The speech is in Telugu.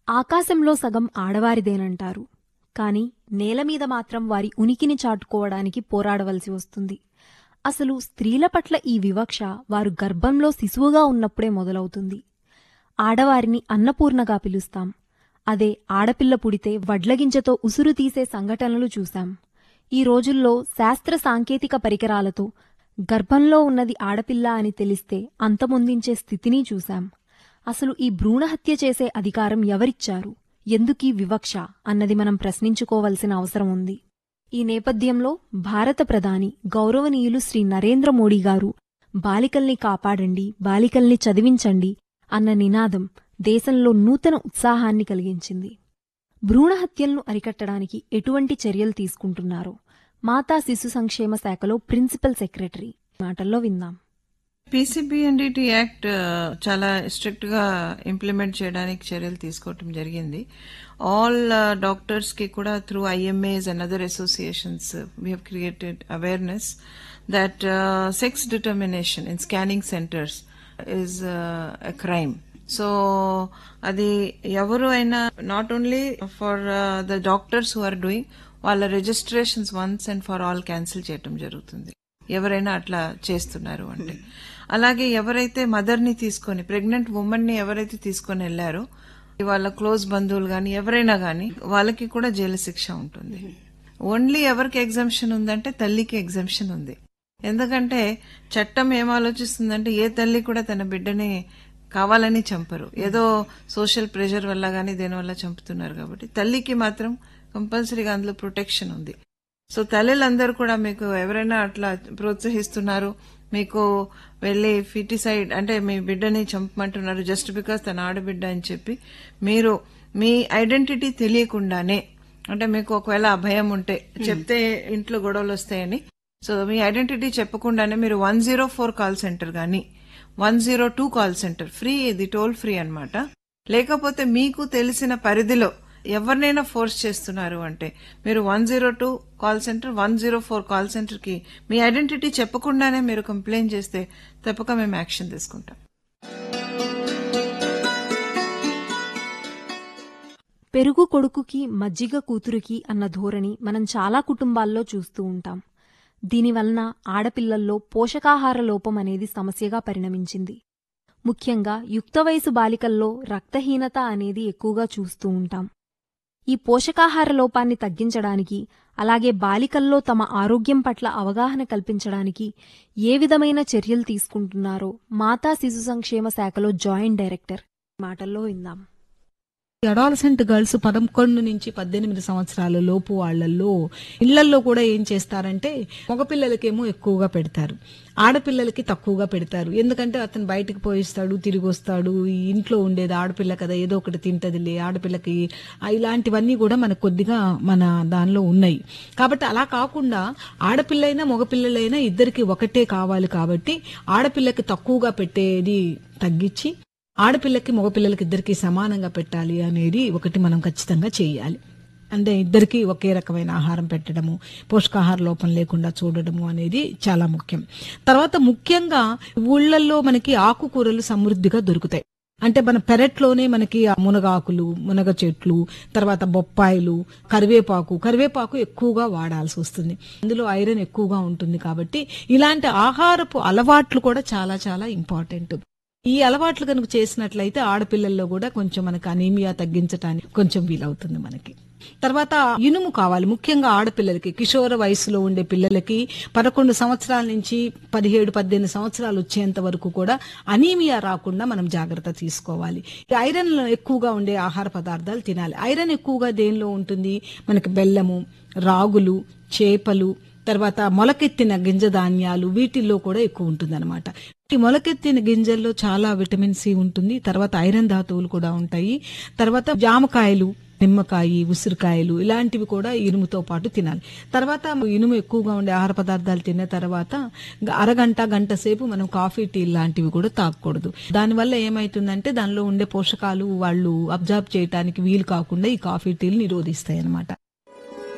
ఆకాశంలో సగం ఆడవారిదేనంటారు కాని నేల మీద మాత్రం వారి ఉనికిని చాటుకోవడానికి పోరాడవలసి వస్తుంది అసలు స్త్రీల పట్ల ఈ వివక్ష వారు గర్భంలో శిశువుగా ఉన్నప్పుడే మొదలవుతుంది ఆడవారిని అన్నపూర్ణగా పిలుస్తాం అదే ఆడపిల్ల పుడితే వడ్లగింజతో ఉసురు తీసే సంఘటనలు చూశాం ఈ రోజుల్లో శాస్త్ర సాంకేతిక పరికరాలతో గర్భంలో ఉన్నది ఆడపిల్ల అని తెలిస్తే అంతమొందించే స్థితిని చూశాం అసలు ఈ భ్రూణహత్య చేసే అధికారం ఎవరిచ్చారు ఎందుకీ వివక్ష అన్నది మనం ప్రశ్నించుకోవలసిన అవసరం ఉంది ఈ నేపథ్యంలో భారత ప్రధాని గౌరవనీయులు శ్రీ నరేంద్ర మోడీ గారు బాలికల్ని కాపాడండి బాలికల్ని చదివించండి అన్న నినాదం దేశంలో నూతన ఉత్సాహాన్ని కలిగించింది భ్రూణహత్యలను అరికట్టడానికి ఎటువంటి చర్యలు తీసుకుంటున్నారో మాతా శిశు సంక్షేమ శాఖలో ప్రిన్సిపల్ సెక్రటరీ మాటల్లో విందాం పీసీబీఎన్డిటి యాక్ట్ చాలా స్ట్రిక్ట్ గా ఇంప్లిమెంట్ చేయడానికి చర్యలు తీసుకోవటం జరిగింది ఆల్ డాక్టర్స్ కి కూడా through IMAs and other associations we have created awareness that sex determination in scanning centres is a crime so అది ఎవరు అయినా not only for the doctors who are doing వాళ్ళ registrations once and for all cancel చేయటం జరుగుతుంది ఎవరైనా అట్లా చేస్తున్నారు అంటే అలాగే ఎవరైతే మదర్ ని తీసుకొని ప్రెగ్నెంట్ ఉమెన్ ని ఎవరైతే తీసుకొని వెళ్లారో వాళ్ళ క్లోజ్ బంధువులు గాని ఎవరైనా గాని వాళ్ళకి కూడా జైలు శిక్ష ఉంటుంది ఓన్లీ ఎవరికి ఎగ్జామ్షన్ ఉందంటే తల్లికి ఎగ్జామ్షన్ ఉంది ఎందుకంటే చట్టం ఏం ఆలోచిస్తుందంటే ఏ తల్లి కూడా తన బిడ్డని కావాలని చంపరు ఏదో సోషల్ ప్రెషర్ వల్ల గానీ దేనివల్ల చంపుతున్నారు కాబట్టి తల్లికి మాత్రం కంపల్సరీగా అందులో ప్రొటెక్షన్ ఉంది సో తల్లులందరూ కూడా మీకు ఎవరైనా అట్లా ప్రోత్సహిస్తున్నారు మీకు వెళ్ళి ఫిటిసైడ్ అంటే మీ బిడ్డని చంపమంటున్నారు జస్ట్ బికాస్ తన ఆడబిడ్డ అని చెప్పి మీరు మీ ఐడెంటిటీ తెలియకుండానే అంటే మీకు ఒకవేళ ఆ భయం ఉంటే చెప్తే ఇంట్లో గొడవలు వస్తాయని సో మీ ఐడెంటిటీ చెప్పకుండానే మీరు one zero four call centre గాని one zero two call centre free ఇది టోల్ ఫ్రీ అన్నమాట లేకపోతే మీకు తెలిసిన పరిధిలో ఎవరినైనా ఫోర్స్ చేస్తున్నారు అంటే మీరు one zero two call centre one zero four call centre కి మీ ఐడెంటిటీ చెప్పకుండానే మీరు కంప్లైంట్ చేస్తే తప్పక మేము యాక్షన్ తీసుకుంటాం పెరుగు కొడుకుకి మజ్జిగ కూతురికి అన్న ధోరణి మనం చాలా కుటుంబాల్లో చూస్తూ ఉంటాం దీనివలన ఆడపిల్లల్లో పోషకాహార లోపం అనేది సమస్యగా పరిణమించింది ముఖ్యంగా యుక్త వయసు బాలికల్లో రక్తహీనత అనేది ఎక్కువగా చూస్తూ ఉంటాం ఈ పోషకాహార లోపాన్ని తగ్గించడానికి అలాగే బాలికల్లో తమ ఆరోగ్యం పట్ల అవగాహన కల్పించడానికి ఏ విధమైన చర్యలు తీసుకుంటున్నారో మాతా శిశు సంక్షేమ శాఖలో జాయింట్ డైరెక్టర్ మాటల్లో విందాం అడాలసెంట్ గర్ల్స్ పదకొండు నుంచి పద్దెనిమిది సంవత్సరాల లోపు వాళ్ళల్లో ఇళ్లల్లో కూడా ఏం చేస్తారంటే మగపిల్లలకేమో ఎక్కువగా పెడతారు ఆడపిల్లలకి తక్కువగా పెడతారు ఎందుకంటే అతను బయటకు పోయిస్తాడు తిరిగి వస్తాడు ఈ ఇంట్లో ఉండేది ఆడపిల్ల కదా ఏదో ఒకటి తింటదిలే ఆడపిల్లకి ఆ ఇలాంటివన్నీ కూడా మనకు కొద్దిగా మన దానిలో ఉన్నాయి కాబట్టి అలా కాకుండా ఆడపిల్లైనా మగపిల్లలైనా ఇద్దరికి ఒకటే కావాలి కాబట్టి ఆడపిల్లకి తక్కువగా పెట్టేది తగ్గించి ఆడపిల్లకి మగపిల్లలకి ఇద్దరికి సమానంగా పెట్టాలి అనేది ఒకటి మనం ఖచ్చితంగా చేయాలి అంటే ఇద్దరికి ఒకే రకమైన ఆహారం పెట్టడము పోషకాహార లోపం లేకుండా చూడడము అనేది చాలా ముఖ్యం తర్వాత ముఖ్యంగా ఊళ్ళల్లో మనకి ఆకుకూరలు సమృద్ధిగా దొరుకుతాయి అంటే మన పెరట్లోనే మనకి ఆ మునగాకులు మునగ చెట్లు తర్వాత బొప్పాయిలు కరివేపాకు కరివేపాకు ఎక్కువగా వాడాల్సి వస్తుంది అందులో ఐరన్ ఎక్కువగా ఉంటుంది కాబట్టి ఇలాంటి ఆహారపు అలవాట్లు కూడా చాలా చాలా ఇంపార్టెంట్ ఈ అలవాట్లు కనుక చేసినట్లయితే ఆడపిల్లల్లో కూడా కొంచెం మనకి అనీమియా తగ్గించడానికి కొంచెం వీలవుతుంది మనకి తర్వాత ఇనుము కావాలి ముఖ్యంగా ఆడపిల్లలకి కిషోర వయసులో ఉండే పిల్లలకి పదకొండు సంవత్సరాల నుంచి పదిహేడు పద్దెనిమిది సంవత్సరాలు వచ్చేంత వరకు కూడా అనీమియా రాకుండా మనం జాగ్రత్త తీసుకోవాలి ఈ ఐరన్ ఎక్కువగా ఉండే ఆహార పదార్థాలు తినాలి ఐరన్ ఎక్కువగా దేనిలో ఉంటుంది మనకి బెల్లము రాగులు చేపలు తర్వాత మొలకెత్తిన గింజ ధాన్యాలు వీటిల్లో కూడా ఎక్కువ ఉంటుంది ఈ మొలకెత్తిన గింజల్లో చాలా విటమిన్ సి ఉంటుంది తర్వాత ఐరన్ ధాతువులు కూడా ఉంటాయి తర్వాత జామకాయలు నిమ్మకాయ ఉసిరికాయలు ఇలాంటివి కూడా ఇనుముతో పాటు తినాలి తర్వాత ఇనుము ఎక్కువగా ఉండే ఆహార పదార్థాలు తిన్న తర్వాత అరగంట గంట సేపు మనం కాఫీ టీ లాంటివి కూడా తాగకూడదు దానివల్ల ఏమైతుందంటే దానిలో ఉండే పోషకాలు వాళ్ళు అబ్జర్వ్ చేయడానికి వీలు కాకుండా ఈ కాఫీ టీలు నిరోధిస్తాయి అనమాట